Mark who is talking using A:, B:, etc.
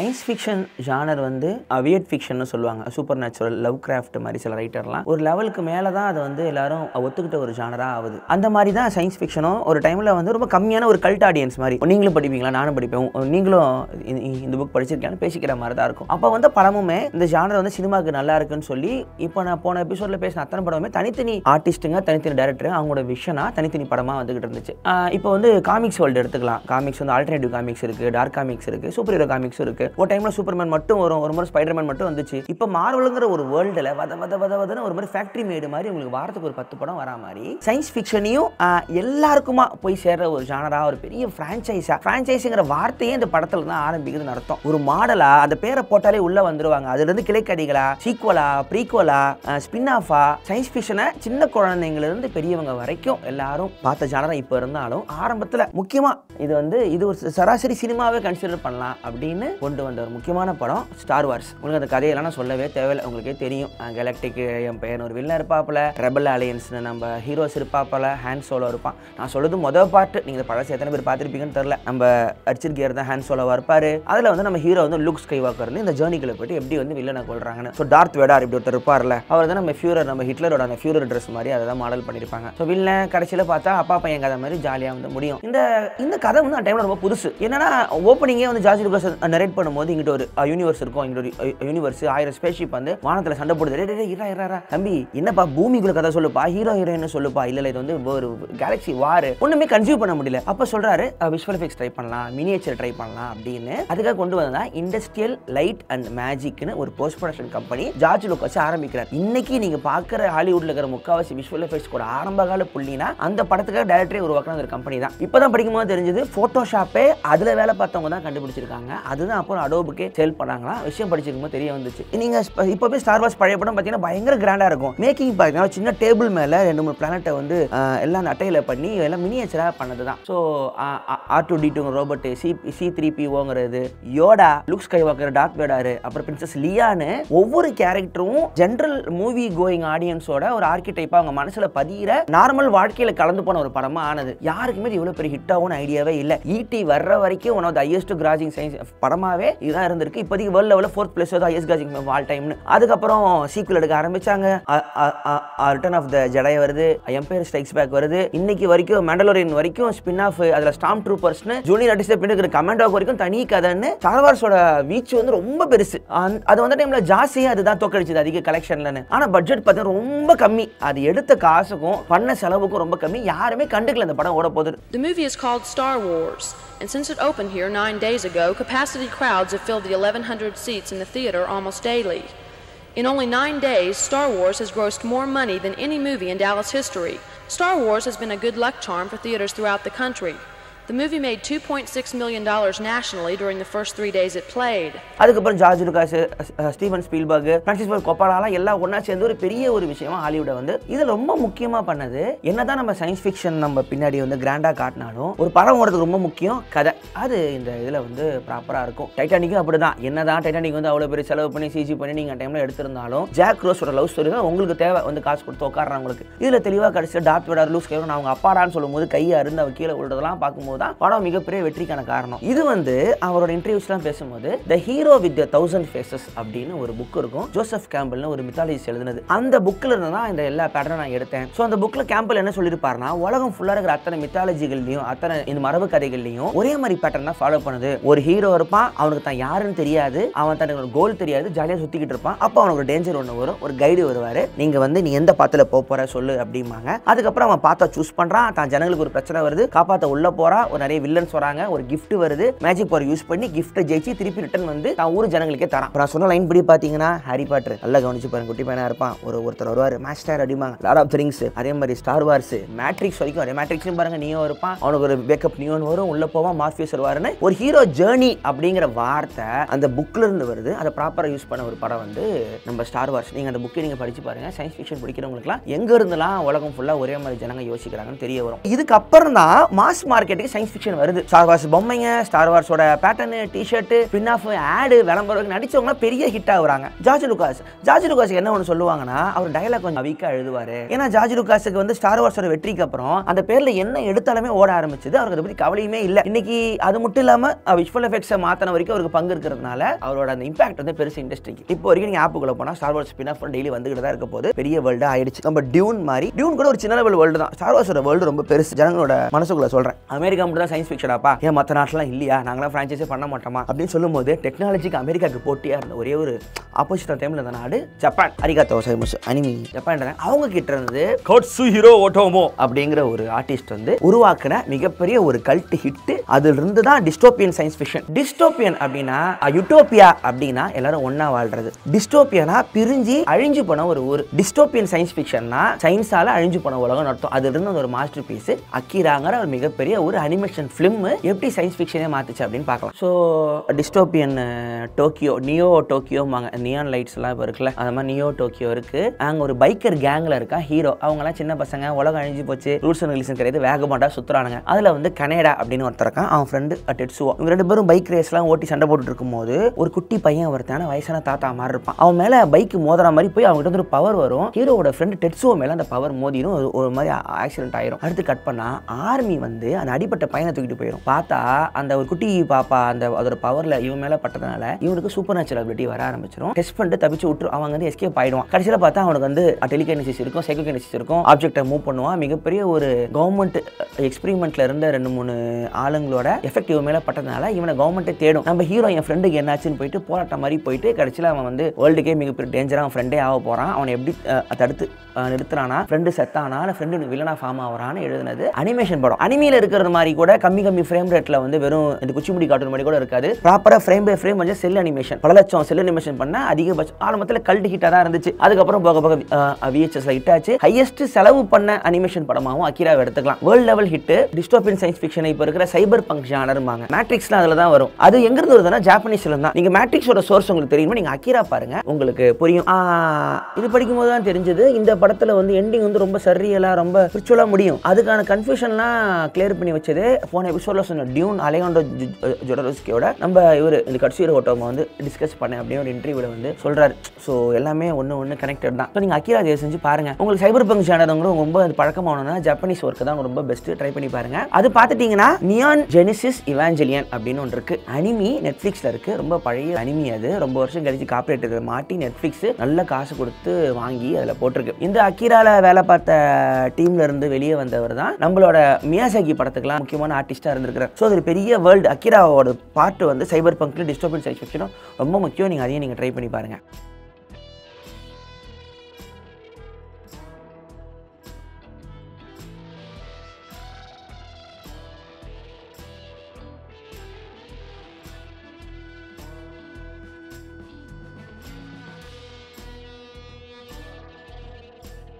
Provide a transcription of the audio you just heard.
A: Science fiction genre வந்து weird fiction சொல்லுவாங்க supernatural Lovecraft மாதிரி சில ரைட்டர்லாம் ஒரு லெவலுக்கு மேலே தான் அது வந்து எல்லாரும் ஒத்துக்கிட்ட ஒரு ஜானராக ஆகுது அந்த மாதிரி தான் சயின்ஸ் ஃபிக்ஷனும் ஒரு டைமில் வந்து ரொம்ப கம்மியான ஒரு கல்ட் ஆடியன்ஸ் மாதிரி நீங்களும் படிப்பீங்களா நானும் படிப்பேன் உ- நீங்களும் இந்த- இந்த புக் படிச்சிருக்கீங்கன்னு பேசிக்கிற மாதிரி தான் இருக்கும் அப்போ வந்து படமுமே இந்த ஜானர் வந்து சினிமாவுக்கு நல்லா இருக்குன்னு சொல்லி இப்போ நான் போன எபிசோடில் பேசின அத்தனை படமுமே தனித்தனி ஆர்டிஸ்ட்டுங்க தனித்தனி டேரக்டர் அவங்களோட விஷனாக தனித்தனி படமாக வந்துகிட்டு இருந்துச்சு ஆஹ் இப்போ வந்து காமிக்ஸ் வேர்ல்டு எடுத்துக்கலாம் காமிக்ஸ் வந்து ஆல்டர்னேட்டிவ் காமிக்ஸ் இருக்குது டார்க் காமிக்ஸ் இருக்குது சூப்பர் ஹீரோ காமிக்ஸ் இருக்குது ஒரு டைமில் சூப்பர்மேன் மட்டும் வரும் ஒரு முறை ஸ்பைடர்மேன் மட்டும் வந்துச்சு இப்போ மார்வலுங்கிற ஒரு வேர்ல்டில் வத வத வத வதன்னு ஒரு மாதிரி ஃபேக்ட்ரி மேடு மாதிரி உங்களுக்கு வாரத்துக்கு ஒரு பத்து படம் வரா மாதிரி சயின்ஸ் ஃபிக்ஷனையும் எல்லாருக்குமா போய் சேர்ற ஒரு ஜானரா ஒரு பெரிய ஃப்ரான்ச்சைஸா ஃப்ரான்ச்சைஸுங்கிற வார்த்தையே இந்த படத்துல தான் ஆரம்பிக்குதுன்னு அர்த்தம் ஒரு மாடலா அந்த பேரை போட்டாலே உள்ள வந்துருவாங்க அதுல இருந்து கிளைக்கடிகளா சீக்குவலா ப்ரீக்குவலா ஸ்பின் ஆஃபா சயின்ஸ் ஃபிக்ஷனை சின்ன குழந்தைங்கள்ல இருந்து பெரியவங்க வரைக்கும் எல்லாரும் பார்த்த ஜானரா இப்போ இருந்தாலும் ஆரம்பத்துல முக்கியமா இது வந்து இது ஒரு சராசரி சினிமாவே கன்சிடர் பண்ணலாம் அப்படின்னு கொண்டு வந்த ஒரு முக்கியமான படம் ஸ்டார் வார்ஸ் உங்களுக்கு அந்த கதையெல்லாம் நான் சொல்லவே தேவையில்லை உங்களுக்கே தெரியும் கெலக்டிக் என் பையன் ஒரு வில்லன் இருப்பாப்புல ரெபல் அலையன்ஸ்னு நம்ம ஹீரோஸ் இருப்பாப்புல ஹேண்ட் சோலோ இருப்பான் நான் சொல்றது மொதல் பாட்டு நீங்க இந்த பழசு எத்தனை பேர் பார்த்துருப்பீங்கன்னு தெரியல நம்ம அர்ச்சித் கியர் தான் ஹேண்ட் சோலோவா இருப்பாரு அதுல வந்து நம்ம ஹீரோ வந்து லுக் ஸ்கை வாக்கர் இந்த ஜேர்னிக்குள்ள போயிட்டு எப்படி வந்து வில்லனை கொள்றாங்கன்னு ஸோ டார்த் வெடார் இப்படி ஒருத்தர் இருப்பார்ல அவர் தான் நம்ம ஃபியூரர் நம்ம ஹிட்லரோட அந்த ஃபியூரர் ட்ரெஸ் மாதிரி அதை தான் மாடல் பண்ணியிருப்பாங்க ஸோ வில்லன் கடைசியில் பார்த்தா அப்பா பையன் கதை மாதிரி ஜாலியாக வந்து முடியும் இந்த இந்த கதை வந்து அந்த டைம்ல ரொம்ப புதுசு என்னன்னா ஓப்பனிங்கே வந்து ஜார்ஜ் லுகாஸ் நரேட் பண்ணும்போது இங்கிட்ட ஒரு யூனிவர்ஸ் இருக்கும் இங்கிட்ட ஒரு யூனிவர்ஸ் ஆயிரம் ஸ்பேஸ்ஷிப் வந்து வானத்தில் சண்டை போடுது டேய், டேய், டேய், இரா இரா இரா. தம்பி என்னப்பா பூமிக்குள்ள கதை சொல்லுப்பா ஹீரோ ஹீரோயின் சொல்லுப்பா இல்ல இல்ல இது வந்து ஒரு கேலக்ஸி வார் ஒண்ணுமே கன்சியூம் பண்ண முடியல அப்ப சொல்றாரு விஷுவல் எஃபெக்ட்ஸ் ட்ரை பண்ணலாம் மினியேச்சர் ட்ரை பண்ணலாம் அப்படின்னு அதுக்காக கொண்டு வந்தா இண்டஸ்ட்ரியல் லைட் அண்ட் மேஜிக்னு ஒரு post production company George Lucas ஆரம்பிக்கிறார் இன்னைக்கு நீங்க பாக்குற ஹாலிவுட்ல இருக்கிற முக்காவாசி விஷுவல் எஃபெக்ட்ஸ் கூட ஆரம்ப கால புள்ளினா அந்த படத்துக்காக டேரக்டரே உருவாக்குன ஒரு கம்பெனி தான் இப்பதான் படிக்கும்போது தெரிஞ்சது போட்டோஷாப்பே அதுல வேலை பார்த்தவங்க தான் கண்டுபிடிச்சிருக்காங்க அதுதான் அப்புறம் அடோபுக்கே சேல் பண்ணாங்களா விஷயம் படிச்சிருக்கும் போது தெரிய வந்துச்சு நீங்க ஸ்ப- இப்பவே ஸ்டார் வார்ஸ் பழைய படம் பார்த்தீங்கன்னா பயங்கர கிராண்டா இருக்கும் மேக்கிங் பார்த்தீங்கன்னா சின்ன டேபிள் மேல ரெண்டு மூணு பிளானட்டை வந்து ஆஹ், எல்லாம் நட்டையில பண்ணி எல்லாம் மினியேச்சரா பண்ணது தான் so R two D two robot C C three பிஓங்கிறது Yoda Luke Skywalker Darth Vader அப்புறம் பிரின்சஸ் லியான்னு ஒவ்வொரு கேரக்டரும் ஜென்ரல் மூவி கோயிங் ஆடியன்ஸோட ஒரு ஆர்கிடைப்பா அவங்க மனசுல பதிகிற நார்மல் வாழ்க்கையில கலந்து போன ஒரு படமா ஆனது யாருக்குமே இது இவ்வளவு பெரிய ஹிட் ஆகும்னு ஐடியாவே இல்ல ஈடி வர்ற வரைக்கும் one of the highest grossing science படமாவே இதுதான் இருந்திருக்கு இப்போதைக்கு வேர்ல்ட் லெவலில் fourth place highest grossing all டைம்னு அதுக்கப்புறம் சீக்குவல் எடுக்க ஆரம்பிச்சாங்க ரிட்டர்ன் ஆஃப் த ஜடை வருது எம்பையர் ஸ்ட்ரைக்ஸ் பேக் வருது இன்னைக்கு வரைக்கும் மேண்டலோரியன் வரைக்கும் ஸ்பின் ஆஃப் அதுல ஸ்டாம் ட்ரூப்பர்ஸ்னு ஜூனியர் ஆர்டிஸ்ட் பின்னுக்கு கமெண்ட் வரைக்கும் தனி கதைன்னு ஸ்டார்வார்ஸோட வீச்சு வந்து ரொம்ப பெருசு அந்த- அது வந்த டைம்ல ஜாஸ்தியா அதுதான் தோக்கடிச்சது அதிக கலெக்ஷன்லன்னு ஆனா பட்ஜெட் பார்த்தீங்கன்னா ரொம்ப கம்மி அது எடுத்த காசுக்கும் பண்ண செலவுக்கும் ரொம்ப கம்மி யாருமே கண்டுக்கல இந்த படம் ஓட போகுது
B: The movie is called Star Wars, and since it opened here nine days ago, capacity crowds have filled the 1,100 seats in the theater almost daily. In only nine days, Star Wars has grossed more money than any movie in Dallas history. Star Wars has been a good luck charm for theaters throughout the country. The movie made $2.6 million nationally during the first three days it played.
A: அதுக்கப்புறம் George Lucas அஹ், Steven Spielberg Francis Ford கொப்பாலாலாம் எல்லாம் ஒண்ணா சேர்ந்து ஒரு பெரிய ஒரு விஷயமா ஹாலிவுட்டை வந்து இது ரொம்ப முக்கியமா பண்ணது என்னதான் நம்ம சயின்ஸ் ஃபிக்ஷன் நம்ம பின்னாடி வந்து கிராண்டா காட்டினாலும் ஒரு படம் ஓடுறதுக்கு ரொம்ப முக்கியம் கதை அது இந்த இதுல வந்து ப்ராப்பரா இருக்கும் டைட்டானிக்கும் அப்படிதான் என்னதான் டைட்டானிக் வந்து அவ்வளவு பெரிய செலவு பண்ணி சிஜி பண்ணி நீங்க டைம்ல எடுத்திருந்தாலும் ஜாக் ரோஸோட லவ் ஸ்டோரி தான் உங்களுக்கு தேவை வந்து காசு கொடுத்து உட்காடுறவங்களுக்கு இதுல தெளிவா கடைசியில் டார்த் வெடார் லூஸ் கேவன் அவங்க அப்பாடான்னு சொல்லும்போது கையை அருந்து அவ கீழே விழுறதெல்லாம் பார்க்கும்போது தான் படம் மிகப்பெரிய வெற்றிக்கான காரணம் இது வந்து அவரோட இன்டர்வியூஸ்லாம் பேசும்போது the hero with thousand faces அப்படின்னு ஒரு புக் இருக்கும் ஜோசப் கேம்பிள்னு ஒரு மித்தாலஜிஸ்ட் எழுதுனது அந்த புக்கில் இருந்து தான் இந்த எல்லா பேட்டர்னும் நான் எடுத்தேன் ஸோ அந்த புக்கில் கேம்பிள் என்ன சொல்லியிருப்பாருன்னா உலகம் ஃபுல்லாக இருக்கிற அத்தனை மித்தாலஜிகள்லையும் அத்தனை இந்த மரபு கதைகள்லையும் ஒரே மாதிரி பேட்டர்ன் தான் ஃபாலோ பண்ணுது ஒரு ஹீரோ இருப்பான் அவனுக்கு தான் யாருன்னு தெரியாது அவன் தனக்கு கோல் தெரியாது ஜாலியாக சுற்றிக்கிட்டு இருப்பான் அப்போ அவனுக்கு ஒரு டேஞ்சர் ஒன்று வரும் ஒரு கைடு வருவார் நீங்கள் வந்து நீ எந்த பாத்தில் போக போற சொல்லு அப்படிம்பாங்க அதுக்கப்புறம் அவன் பார்த்தா சூஸ் பண்ணுறான் தான் ஜனங்களுக்கு ஒரு பிரச்சனை வருது காப்பாற்ற உள்ள போறா ஒரு நிறைய வில்லன்ஸ் வராங்க ஒரு gift வருது மேஜிக் பவர் யூஸ் பண்ணி கிஃப்ட்டை ஜெயிச்சு திருப்பி ரிட்டர்ன் வந்து தான் ஊர் ஜனங்களுக்கே தரான் அப்புறம் நான் சொன்ன லைன் படி பார்த்தீங்கன்னா ஹாரி பாட்டர் நல்லா கவனிச்சு பாருங்க குட்டி பையனா இருப்பான் ஒரு ஒருத்தர் வருவார் மாஸ்டர் அடிமாங்க லார்ட் ஆஃப் ரிங்ஸ் அதே மாதிரி ஸ்டார் வார்ஸ் மேட்ரிக்ஸ் வரைக்கும் அதே மேட்ரிக்ஸ்லையும் பாருங்க நியோ இருப்பான் அவனுக்கு ஒரு பேக்கப் நியோன் வரும் உள்ள போவான் மார்ஃபியஸ் வருவாருன்னு ஒரு ஹீரோ ஜேர்னி அப்படிங்கிற வார்த்தை அந்த புக்ல இருந்து வருது அதை ப்ராப்பராக யூஸ் பண்ண ஒரு படம் வந்து நம்ம ஸ்டார் வார்ஸ் நீங்க அந்த புக்கை நீங்க படிச்சு பாருங்க சயின்ஸ் ஃபிக்ஷன் படிக்கிறவங்களுக்குலாம் எங்க இருந்தெல்லாம் உலகம் ஃபுல்லா ஒரே மாதிரி ஜனங்க யோசிக்கிறாங்கன்னு தெரிய வரும் இதுக்கு அப்புறம் தான் மாஸ் மார்க்கெட்டுக்கு சயின்ஸ் ஃபிக்ஷன் வருது ஸ்டார் வார்ஸ் பொம்மைங்க ஸ்டார் வார்ஸோட பேட்டர்னு டிஷர்ட்டு பின் ஆஃப் ஆடு விளம்பரம் நடிச்சவங்களாம் பெரிய ஹிட் ஆகுறாங்க ஜார்ஜ் லுகாஸ் ஜார்ஜ் லுகாஸ் என்ன ஒன்று சொல்லுவாங்கன்னா அவர் டயலாக் கொஞ்சம் வீக்காக எழுதுவார் ஏன்னா ஜார்ஜ் லுகாஸுக்கு வந்து ஸ்டார் வார்ஸோட வெற்றிக்கு அப்புறம் அந்த பேர்ல என்ன எடுத்தாலுமே ஓட ஆரம்பிச்சது அவருக்கு அதை பத்தி கவலையுமே இல்லை இன்னைக்கு அது மட்டும் இல்லாம விஷுவல் எஃபெக்ட்ஸை மாத்தின வரைக்கும் அவருக்கு பங்கு இருக்கிறதுனால அவரோட அந்த இம்பாக்ட் வந்து பெருசு இண்டஸ்ட்ரிக்கு இப்போ வரைக்கும் நீங்க ஆப்புக்குள்ள போனா star wars spin off daily வந்துகிட்டு தான் இருக்க போது பெரிய வேர்ல்டு ஆயிடுச்சு நம்ம டியூன் மாதிரி டியூன் கூட ஒரு சின்ன லெவல் வேர்ல்டு தான் ஸ்டார் வார்ஸோட வேர்ல்டு ரொம்ப பெருசு ஜனங்களோட மனசுக்குள்ள சொல்றேன் அமெரிக்கா மட்டும் தான் சயின்ஸ் ஃபிக்ஷனாப்பா ஏன் மற்ற நாட்டிலாம் இல்லையா நாங்களாம் ஃப்ரான்ச்சைஸே பண்ண மாட்டோமா அப்படின்னு சொல்லும்போது டெக்னாலஜிக்கு அமெரிக்காவுக்கு போட்டியா இருந்த ஒரே ஒரு ஆப்போசிட் டைம்ல இருந்த நாடு ஜப்பான் அரிகாத்தோ சைமஸ் அனிமி ஜப்பான் அவங்க கிட்ட இருந்து கோட்சு ஹீரோ ஓட்டோமோ அப்படிங்கிற ஒரு ஆர்டிஸ்ட் வந்து உருவாக்குன மிகப்பெரிய ஒரு கல்ட் ஹிட் அதுல இருந்து தான் டிஸ்டோபியன் சயின்ஸ் ஃபிக்ஷன் டிஸ்டோபியன் அப்படின்னா யூட்டோபியா அப்படின்னா எல்லாரும் ஒண்ணா வாழ்றது டிஸ்டோபியனா பிரிஞ்சு அழிஞ்சு போன ஒரு ஊர் டிஸ்டோபியன் சயின்ஸ் ஃபிக்ஷன்னா சயின்ஸால அழிஞ்சு போன உலகம் அர்த்தம் அதுல இருந்து ஒரு மாஸ்டர் பீஸ் அக்கீராங்கிற ஒரு மிகப்பெரிய ஒரு அனிமேஷன் ஃபிலிம் எப்படி சயின்ஸ் ஃபிக்ஷனே மாத்துச்சு அப்படின்னு பார்க்கலாம் ஸோ டிஸ்டோபியன் டோக்கியோ நியோ டோக்கியோமாங்க நியான் லைட்ஸ் எல்லாம் இப்போ இருக்குல்ல அந்த மாதிரி நியோ டோக்கியோ இருக்கு அங்க ஒரு பைக்கர் கேங்ல இருக்கா ஹீரோ அவங்கலாம் சின்ன பசங்க உலகம் அழிஞ்சு போச்சு ரூல்ஸ் அண்ட் ரெகுலேஷன் கிடையாது வேகமாட்டா சுத்துறானுங்க அதுல வந்து கனேடா அப்படின்னு ஒருத்தர் இருக்கான் அவன் ஃப்ரெண்டு டெட்ஸுவோ இவங்க ரெண்டு பேரும் பைக் ரேஸ்லாம் ஓட்டி சண்டை போட்டுட்டு இருக்கும்போது ஒரு குட்டி பையன் ஒருத்தான வயசான தாத்தா மாதிரி இருப்பான் அவன் மேல பைக் மோதுற மாதிரி போய் அவங்ககிட்ட வந்து ஒரு பவர் வரும் ஹீரோவோட ஃப்ரெண்டு டெட்ஸுவோ மேல அந்த பவர் மோதிரும் ஒரு- ஒரு மாதிரி ஆக்சிடென்ட் ஆயிரும் அடுத்து கட் பண்ணா ஆர்மி வந்து அந்த அடிப்பட்ட பையனை தூக்கிட்டு போயிடும் பார்த்தா அந்த ஒரு குட்டி பாப்பா அந்த அதோட பவர்ல இவன் மேல பட்டதுனால இவனுக்கு சூப்பர் நேச்சுரல் அபிலிட்டி வர ஆரம்பிச்சிடும் டெஸ்ட் பண்ணிட்டு தப்பிச்சு விட்டுரு அவன் வந்து எஸ்கேப் ஆயிடுவான் கடைசியில் பார்த்தா அவனுக்கு வந்து டெலிகைனசிஸ் இருக்கும் சைக்கோகைனசிஸ் இருக்கும் ஆப்ஜெக்டை மூவ் பண்ணுவான் மிகப்பெரிய ஒரு கவர்மெண்ட் எக்ஸ்பெரிமெண்ட்ல இருந்த ரெண்டு மூணு ஆளுங்களோட எஃபெக்ட் இவன் மேல பட்டதுனால இவனை கவர்மெண்ட்டே தேடும் நம்ம ஹீரோ என் ஃப்ரெண்டுக்கு என்னாச்சுன்னு போயிட்டு போராட்டம் மாதிரி போயிட்டு கடைசியில் அவன் வந்து வேர்ல்டுக்கே மிகப்பெரிய டேஞ்சராக அவன் ஃப்ரெண்டே ஆக போறான் அவனை எப்படி அஹ், தடுத்து அஹ், நிறுத்துறானா ஃப்ரெண்டு செத்தானா இல்லை ஃப்ரெண்டு வில்லனா ஃபார்ம் ஆகிறான்னு எழுதுனது அனிமேஷன் படம் அனிமையில் இருக்கிறது மாதிரி கூட கம்மி கம்மி ஃப்ரேம் ரேட்டில் வந்து வெறும் இந்த குச்சிமுடி கார்ட்டூன் மாதிரி கூட இருக்காது ப்ராப்பராக ஃப்ரேம் பை ஃப்ரேம் வந்து செல் அனிமேஷன் பல லட்சம் செல் அனிமேஷன் பண்ண அதிகபட்சம் ஆரம்பத்தில் கல்ட் ஹிட்டாக தான் இருந்துச்சு அதுக்கப்புறம் போக போக விஹெச்எஸ்ல ஹிட் ஆச்சு ஹையஸ்ட் செலவு பண்ண அனிமேஷன் படமாகவும் அக்கிராவை எடுத்துக்கலாம் world level hit dystopian science fiction இப்போ இருக்கிற சைபர் பங்க் ஜானர்மாங்க மேட்ரிக்ஸ்லாம் அதில் தான் வரும் அது எங்கிருந்து வருதுன்னா ஜாப்பனீஸ்ல தான் நீங்க மேட்ரிக்ஸோட சோர்ஸ் உங்களுக்கு தெரியுமா நீங்க அக்கிரா பாருங்க உங்களுக்கு புரியும் ஆ, இது படிக்கும் போது தான் தெரிஞ்சது இந்த படத்துல வந்து எண்டிங் வந்து ரொம்ப சரியலா ரொம்ப ஸ்பிரிச்சுவலாக முடியும் அதுக்கான கன்ஃபியூஷன்லாம் கிளியர் பண்ணி வச்சது போன எபிசோட்ல சொன்ன டியூன் அலையாண்டோ ஜொடரோஸ்கியோட நம்ம இவர் இந்த கட்சியோட ஓட்டோமா வந்து டிஸ்கஸ் பண்ணேன் அப்படின்னு ஒரு இன்டர்வியூல வந்து சொல்றாரு ஸோ எல்லாமே ஒன்று ஒன்று கனெக்டட் தான் ஸோ நீங்கள் அக்கிரா தயவு செஞ்சு பாருங்க உங்களுக்கு சைபர் பங்க் சேனல் ரொம்ப அது பழக்கமானோன்னா ஜப்பனீஸ் ஒர்க்கு தான் ரொம்ப பெஸ்ட் ட்ரை பண்ணி பாருங்க அது பார்த்துட்டீங்கன்னா நியான் ஜெனிசிஸ் இவாஞ்சலியன் அப்படின்னு ஒன்று இருக்கு அனிமி நெட்ஃப்ளிக்ஸ்ல இருக்கு ரொம்ப பழைய அனிமி அது ரொம்ப வருஷம் கழிச்சு காப்பரேட் மாட்டி நெட்ஃப்ளிக்ஸ் நல்ல காசு கொடுத்து வாங்கி அதில் போட்டிருக்கு இந்த அக்கிரால வேலை பார்த்த டீம்ல இருந்து வெளியே வந்தவர் தான் நம்மளோட மியாசாகி படத்துக்குலாம் முக்கியமான ஆர்டிஸ்டாக இருந்திருக்கிறார் ஸோ அது ஒரு பெரிய வேர்ல்டு அக்கிராவோட பாட்டு வந்து சைபர் பங்க்ல டிஸ்டர்பன்ஸ் சைஸ் ரொம்ப முக்கியம் நீங்கள் அதையும் நீங்கள் ட்ரை பண்ணி பாருங்க